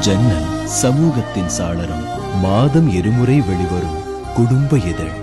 ஜன்னல் சமூகத்தின் சாளரம் மாதம் இருமுறை வெளிவரும் குடும்ப இதழ்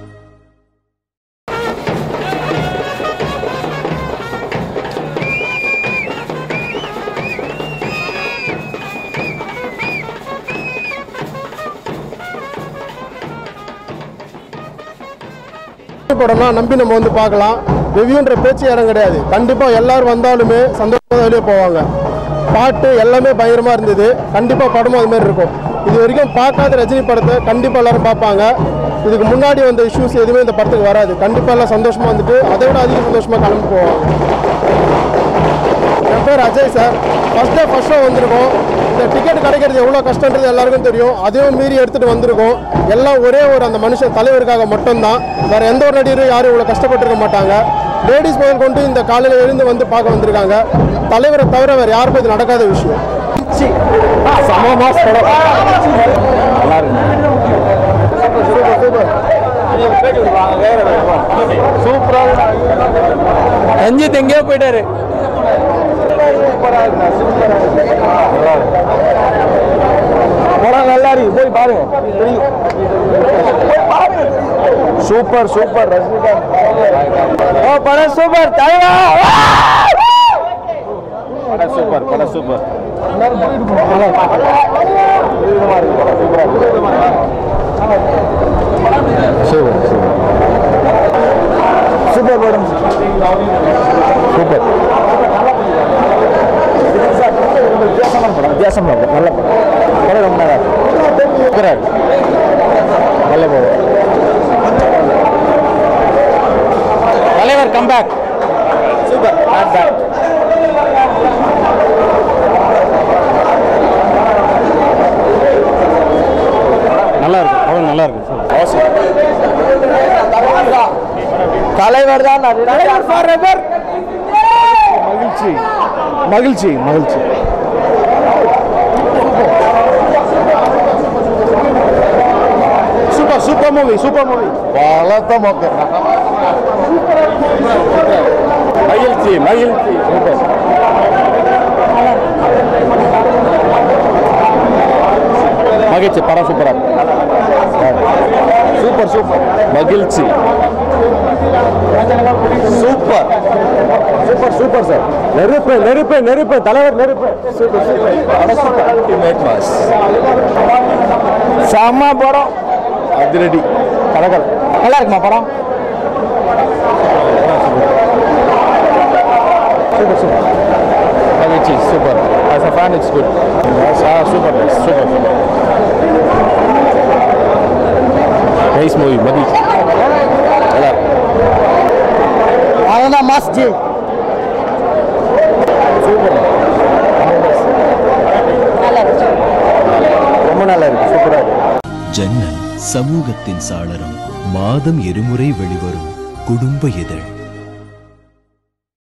படம்னா நம்பி நம்ம வந்து பார்க்கலாம் ரிவ்யூன்ற பேச்சு இடம் கிடையாது கண்டிப்பாக எல்லாரும் வந்தாலுமே சந்தோஷமாக வெளியே போவாங்க பாட்டு எல்லாமே பயங்கரமாக இருந்தது கண்டிப்பாக படமும் அது மாதிரி இருக்கும் இது வரைக்கும் பார்க்காத ரஜினி படத்தை கண்டிப்பாக எல்லாரும் பார்ப்பாங்க இதுக்கு முன்னாடி வந்த இஷ்யூஸ் எதுவுமே இந்த படத்துக்கு வராது கண்டிப்பாக எல்லாம் சந்தோஷமாக வந்துட்டு அதை விட அதிக சந்தோஷமாக கிளம்பி போவாங்க என் பேர் Ajay sir first day first show வந்திருக்கோம் இந்த டிக்கெட் கிடைக்கிறது எவ்வளோ கஷ்டன்றது எல்லாருக்கும் தெரியும் அதையும் மீறி எடுத்துகிட்டு வந்திருக்கோம் எல்லாம் ஒரே ஒரு அந்த மனுஷன் தலைவருக்காக மட்டும்தான் வேறு எந்த ஒரு நடிகரும் யாரும் இவ்வளோ கஷ்டப்பட்டிருக்க மாட்டாங்க லேடிஸ் முதல் கொண்டு இந்த காலையில் எழுந்து வந்து பார்க்க வந்திருக்காங்க தலைவரை தவிர வேறு யாருக்கும் இது நடக்காத விஷயம் சமமாக நல்லா இருக்கு சூப்பராக ரஞ்சித் எங்கேயோ போயிட்டாரு படம் நல்லா இருக்கு போய் பாருங்க தெரியும் சூப்பர் சூப்பர் ரஜினிகாந்த் ஓ படம் சூப்பர் தலைவா படம் சூப்பர் படம் சூப்பர் சூப்பர் படம் சூப்பர் வித்தியாசமான படம் வித்தியாசமான படம் நல்ல படம் படம் ரொம்ப நல்லா இருக்கு சூப்பரா இருக்கு நல்ல படம் தலைவர் கம்பேக் சூப்பர் நாட் பேட் நல்லா இருக்கு படம் நல்லா இருக்கு தலைவர் தான் மகிழ்ச்சி மகிழ்ச்சி மகிழ்ச்சி super super movie super movie பலத்த மொக்க மகிழ்ச்சி மகிழ்ச்சி சூப்பர் மகிழ்ச்சி படம் சூப்பரா சூப்பர் சூப்பர் மகிழ்ச்சி சூப்பர் சூப்பர் சூப்பர் சார் நெருப்பு நெருப்பு நெருப்பு தலைவர் நெருப்பு சூப்பர் சூப்பர் அல்டிமேட் மாஸ் செம்ம படம் அதிரடி கலகல் நல்லா இருக்குமா படம் சூப்பர் சூப்பர் மகிழ்ச்சி super as a fan it's good super super nice movie மகிழ்ச்சி நல்லா இருக்கு அதான் மாஸ் ஜி சூப்பர் ரொம்ப நல்லா இருக்கு சூப்பரா இருக்கு ஜன்னல் சமூகத்தின் சாளரம் மாதம் இருமுறை வெளிவரும் குடும்ப இதழ்